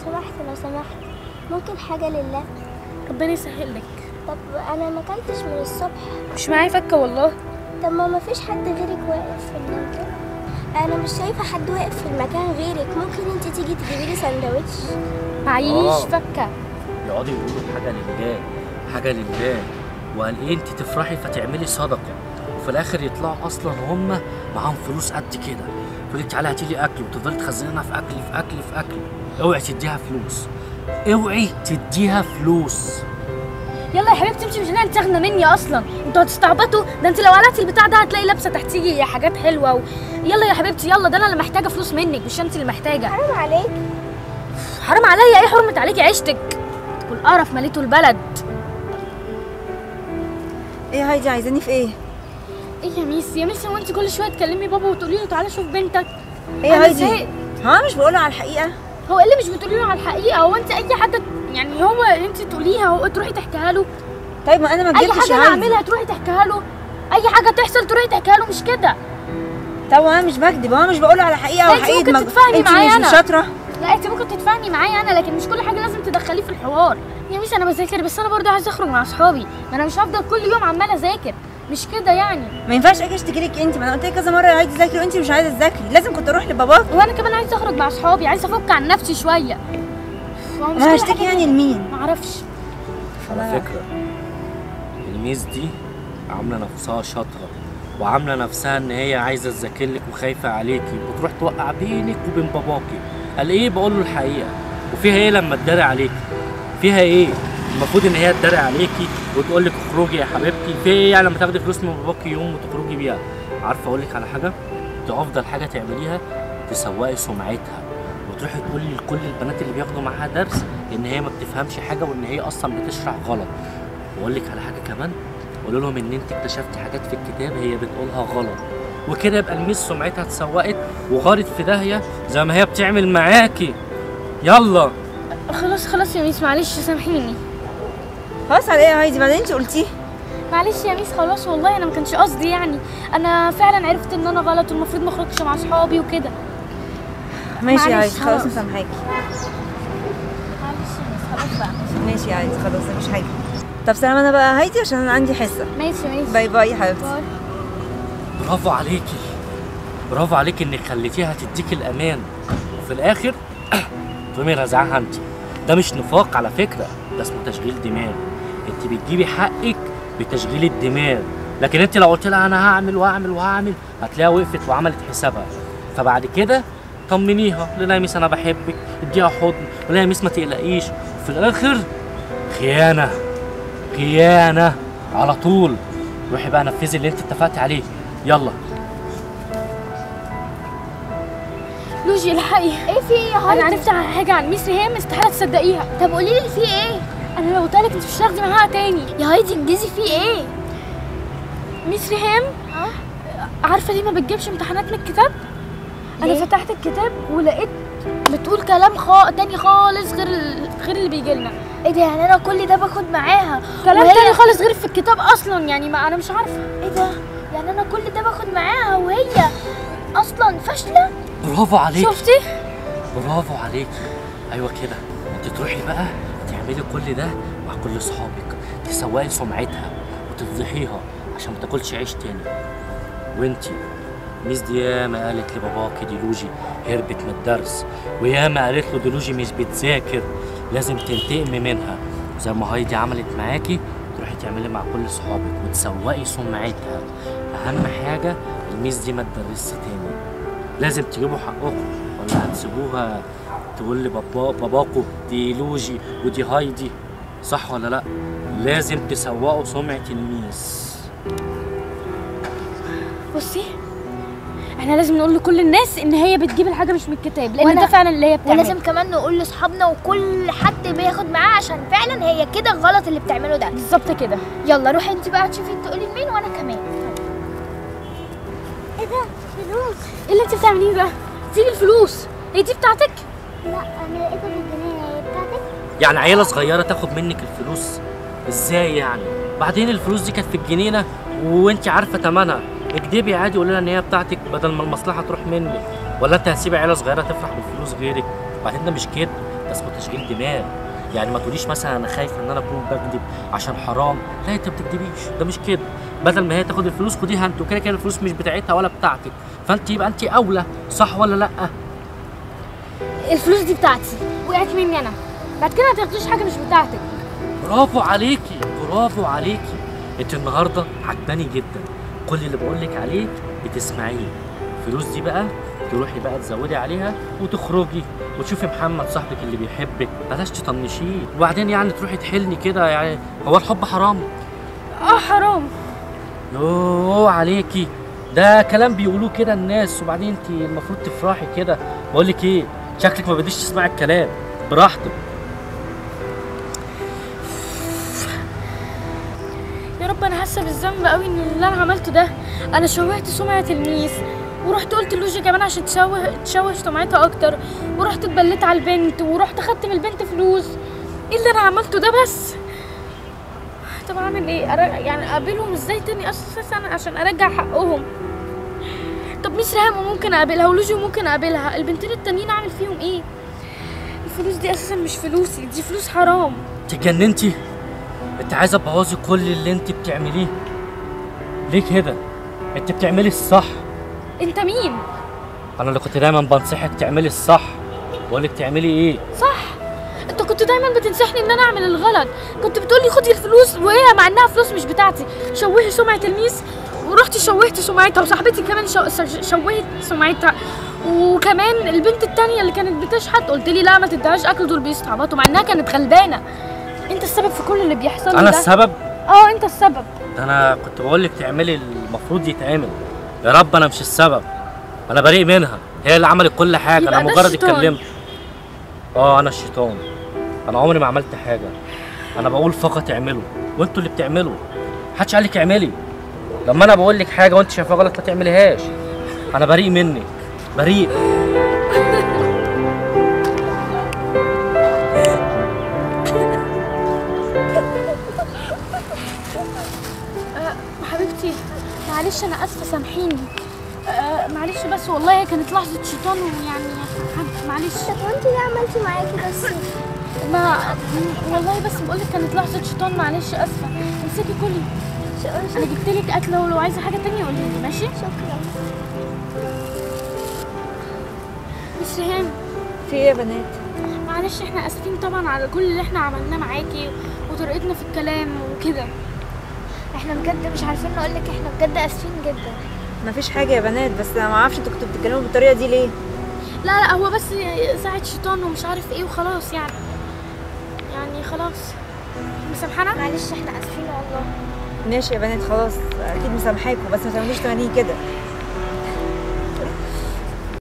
سمحت لو سمحت ممكن حاجة لله ربنا يسهل لك طب أنا ما أكلتش من الصبح مش معايا فكه والله طب ما مفيش حد غيرك واقف في المكان أنا مش شايفة حد واقف في المكان غيرك ممكن انت تيجي تجيبي لي سندوتش معيش آه. فكه يقعدوا يقولوا حاجه لله حاجه لله وقال ايه انت تفرحي فتعملي صدقه وفي الاخر يطلعوا اصلا هم معاهم فلوس قد كده تقول لك تعالي هاتي لي اكل وتفضلي تخزنينها في اكل في اكل في اكل اوعي تديها فلوس اوعي تديها فلوس يلا يا حبيبتي امشي مش هنعمل تاخدنا مني اصلا انتوا هتستعبطوا ده انت لو قلعتي البتاع ده هتلاقي لابسه تحتيجي حاجات حلوه و... يلا يا حبيبتي يلا ده انا اللي محتاجه فلوس منك مش انت اللي محتاجه حرام عليك حرام عليا ايه حرمه عليكي عيشتك والقرف مليته البلد ايه يا هايدي عايزاني في ايه ايه يا ميس يا ميس هو انت كل شويه تكلمي بابا وتقولي له تعالى شوف بنتك ايه يا أنا هايدي زهقت. ها مش بقولها على الحقيقه هو ايه اللي مش بتقولي له على الحقيقه هو انت اي حاجه يعني هو انت تقوليها هو تروحي تحكيها له طيب ما انا ما اي كدبتش حاجه يا انا هايدي اعملها تروحي تحكيها له اي حاجه تحصل تروحي تحكيها له مش كده طب انا مش بكدب انا مش بقولها على حقيقه لا، انت وحقيقه ممكن مج- تتفاهمي انت معايا مش أنا. شاطره لا انت ممكن تتفاهمي معايا انا لكن مش كل حاجه لازم تدخليه في الحوار يا ميس انا بذاكر بس انا برضه عايزه اخرج مع اصحابي ما انا مش هفضل كل يوم عماله اذاكر مش كده يعني ما ينفعش اجي اشتكي لك انت ما انا قلت لك كذا مره يا هايدي ذاكري وانت مش عايزه تذاكري لازم كنت اروح لباباك وانا كمان عايزه اخرج مع اصحابي عايزه افك عن نفسي شويه هو مش كل انا هشتكي حاجة- يعني لمين ما اعرفش على فكره الميس دي عامله نفسها شاطره وعامله نفسها ان هي عايزه تذاكر لك وخايفه عليكي وتروح توقع بينك وبين باباكي قال ايه بقول له الحقيقه وفيها ايه لما تداري عليكي فيها ايه المفروض ان هي تداري عليكي وتقول لك اخرجي يا حبيبتي في ايه يعني لما تاخدي فلوس من باباكي يوم وتخرجي بيها عارفه اقول لك على حاجه دي افضل حاجه تعمليها تسوقي سمعتها وتروحي تقولي لكل البنات اللي بياخدوا معاها درس ان هي ما بتفهمش حاجه وان هي اصلا بتشرح غلط واقول لك على حاجه كمان قولوا لهم ان انت اكتشفتي حاجات في الكتاب هي بتقولها غلط وكده يبقى الميس سمعتها اتسوقت وغارت في داهيه زي ما هي بتعمل معاكي يلا خلاص خلاص يا ميس معلش سامحيني خلاص على ايه يا هايدي بعدين انت قلتيه معلش يا ميس خلاص والله انا ما كانش قصدي يعني انا فعلا عرفت ان انا غلط والمفروض ما اخرجش مع اصحابي وكده ماشي يا معلش، هايدي خلاص خلاص. مسامحاكي معلش يا ميس خلاص بقى ماشي يا هايدي خلاص مفيش حاجه طب سلام انا بقى هايدي عشان انا عندي حصه ماشي ماشي باي باي يا حبيبتي باي. برافو عليكي برافو عليكي انك خليتيها تديك الامان وفي الاخر تقومي رازعاها انت ده مش نفاق على فكره ده اسمه تشغيل دماغ انت بتجيبي حقك بتشغيل الدماغ لكن انت لو قلت لها انا هعمل وهعمل وهعمل هتلاقيها وقفت وعملت حسابها فبعد كده طمنيها قولي لها يا ميس انا بحبك اديها حضن قولي لها يا ميس ما تقلقيش وفي الاخر خيانه خيانه على طول روحي بقى نفذي اللي انت اتفقتي عليه يلا لوجي الحقي ايه في ايه يا انا هايدي عرفت حاجه عن ميس ريهام استحاله تصدقيها طب قولي لي في ايه انا لو قلت لك انت مش هتاخدي معاها تاني يا هايدي انجزي في ايه ميس ريهام عارفه ليه ما بتجيبش امتحانات من الكتاب انا ليه؟ فتحت الكتاب ولقيت بتقول كلام خا... تاني خالص غير ال... غير اللي بيجي لنا ايه ده يعني انا كل ده باخد معاها كلام وهي- تاني خالص غير في الكتاب اصلا يعني ما انا مش عارفه ايه ده يعني انا كل ده باخد معاها وهي اصلا فاشله برافو عليك شفتي برافو عليكي ايوه كده انت تروحي بقى تعملي كل ده مع كل اصحابك تسوقي سمعتها وتفضحيها عشان ما تاكلش عيش تاني وانتي ميس دي ياما قالت لباباكي دي لوجي هربت من الدرس وياما قالت له دي لوجي مش بتذاكر لازم تنتقمي منها زي ما هايدي عملت معاكي تروحي تعملي مع كل صحابك وتسوقي سمعتها اهم حاجه الميس دي ما تدرسش تاني لازم تجيبوا حقكم ولا هتسيبوها تقول لبابا باباكو دي لوجي ودي هايدي صح ولا لا لازم تسوقوا سمعة الميس بصي احنا لازم نقول لكل الناس ان هي بتجيب الحاجه مش من الكتاب لان وأنا- ده فعلا اللي هي بتعمله ولازم كمان نقول لاصحابنا وكل حد بياخد معاه عشان فعلا هي كده غلط اللي بتعمله ده بالظبط كده يلا روحي انت بقى تشوفي انت تقولي لمين وانا كمان ايه ده فلوس ايه اللي انت بتعمليه ده سيبي الفلوس هي دي بتاعتك لا انا لقيتها في الجنينه هي بتاعتك يعني عيلة صغيرة تاخد منك الفلوس ازاي يعني بعدين الفلوس دي كانت في الجنينة وانت عارفة تمنها اكدبي عادي قولي لها ان هي بتاعتك بدل ما المصلحة تروح منك ولا انت هتسيبي عيلة صغيرة تفرح بالفلوس غيرك بعدين ده مش كده ده اسمه تشغيل دماغ يعني ما تقوليش مثلا انا خايف ان انا اكون بكذب عشان حرام لا انت ما بتكذبيش ده مش كده بدل ما هي تاخد الفلوس خديها انت وكده كده الفلوس مش بتاعتها ولا بتاعتك فانت يبقى انت اولى صح ولا لا الفلوس دي بتاعتي وقعت مني انا بعد كده ما تاخدوش حاجه مش بتاعتك برافو عليكي برافو عليكي انت النهارده عجباني جدا كل اللي بقولك عليه بتسمعيه الفلوس دي بقى تروحي بقى تزودي عليها وتخرجي وتشوفي محمد صاحبك اللي بيحبك بلاش تطنشيه وبعدين يعني تروحي تحلني كده يعني هو الحب حرام اه حرام يوه عليكي ده كلام بيقولوه كده الناس وبعدين انت المفروض تفرحي كده بقول لك ايه شكلك ما بديش تسمعي الكلام براحتك يا رب انا حاسه بالذنب قوي ان اللي انا عملته ده انا شوهت سمعه الميس ورحت قلت لوجي كمان عشان تشوه تشوه سمعتها اكتر ورحت اتبليت على البنت ورحت خدت من البنت فلوس ايه اللي انا عملته ده بس طب اعمل ايه أر... يعني اقابلهم ازاي تاني اساسا عشان ارجع حقهم طب ميس ريهام ممكن اقابلها ولوجي ممكن اقابلها البنتين التانيين اعمل فيهم ايه الفلوس دي اساسا مش فلوسي دي فلوس حرام اتجننتي انت عايزه تبوظي كل اللي انت بتعمليه ليه كده انت بتعملي الصح انت مين انا اللي كنت دايما بنصحك تعملي الصح بقولك تعملي ايه صح انت كنت دايما بتنصحني ان انا اعمل الغلط كنت بتقولي خدي الفلوس وهي مع انها فلوس مش بتاعتي شوهي سمعه الميس ورحت شوهت سمعتها وصاحبتي كمان شو... ش- شوهت سمعتها وكمان البنت التانية اللي كانت بتشحت قلت لي لا ما تديهاش اكل دول بيستعبطوا مع انها كانت غلبانه انت السبب في كل اللي بيحصل لي انا ده السبب اه انت السبب ده انا كنت بقولك تعملي المفروض يتعمل يا رب انا مش السبب انا بريء منها هي اللي عملت كل حاجه يبقى انا ده مجرد الشيطان. اتكلمت اه انا الشيطان انا عمري ما عملت حاجه انا بقول فقط اعملوا وانتوا اللي بتعملوا محدش قالك اعملي لما انا بقول لك حاجه وانت شايفاها غلط ما تعمليهاش انا بريء منك بريء حبيبتي معلش انا اسفه سامحيني آه معلش بس والله هي كانت لحظه شيطان ويعني حب- معلش طب وانت ليه عملتي معايا كده الصبح؟ ما والله بس بقولك كانت لحظة شيطان معلش اسفة امسكي كلي انا جبت لك اكل ولو عايزة حاجة تانية قولي لي ماشي شكرا مش ريهام في ايه يا بنات معلش احنا اسفين طبعا على كل اللي احنا عملناه معاكي وطريقتنا في الكلام وكده احنا بجد مش عارفين نقول لك احنا بجد اسفين جدا مفيش حاجه يا بنات بس انا ما اعرفش انتوا كنتوا بتتكلموا بالطريقه دي ليه لا لا هو بس ساعة شيطان ومش عارف ايه وخلاص يعني يعني خلاص مسامحانا معلش احنا اسفين والله ماشي يا بنات خلاص اكيد مسامحاكوا بس ما تعملوش تمارين كده